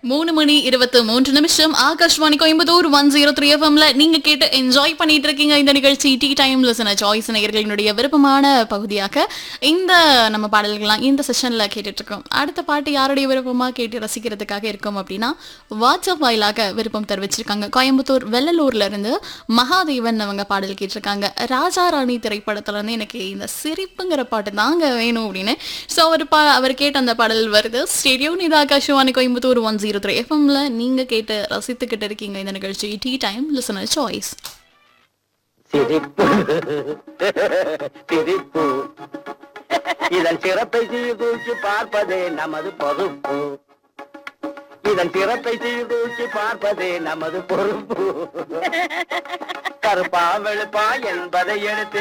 மூணு மணி இருபத்து மூன்று நிமிஷம் Akashvani Coimbatore one zero three எஃப்எம்ல நீங்க கேட்டு என்ஜாய் பண்ணிட்டு இருக்கீங்க இந்த நிகழ்ச்சி டீ டைம் லிசன சாய்ஸ் நேயர்களினுடைய விருப்பமான பகுதியாக இந்த நம்ம பாடல்கள்லாம் இந்த செஷன்ல கேட்டுட்டு இருக்கோம் அடுத்த பாட்டு யாருடைய விருப்பமா கேட்டு ரசிக்கிறதுக்காக இருக்கும் அப்படின்னா வாட்ஸ்அப் வாயிலாக விருப்பம் தெரிவிச்சிருக்காங்க கோயம்புத்தூர் வெள்ளலூர்ல இருந்து மகாதேவன் அவங்க பாடல் கேட்டிருக்காங்க ராஜா ராணி திரைப்படத்துல இருந்து எனக்கு இந்த சிரிப்புங்கிற பாட்டு தாங்க வேணும் அப்படின்னு ஸோ அவர் பா அவர் கேட்ட அந்த பாடல் வருது ஸ்டேடியோ இது Akashvani Coimbatore one zero three எஃப்எம்ல நீங்க கேட்டு ரசித்துக்கிட்டு இருக்கீங்க இந்த நிகழ்ச்சி டீ டைம் லிசனர் சாய்ஸ் சிரிப்பு சிரிப்பு இதன் சிறப்பை சீர்தூக்கி பார்ப்பதே நமது பொறுப்பு இதன் சிறப்பை சீர்தூக்கி பார்ப்பதே நமது பொறுப்பு கருப்பா வெளுப்பா என்பதை எடுத்து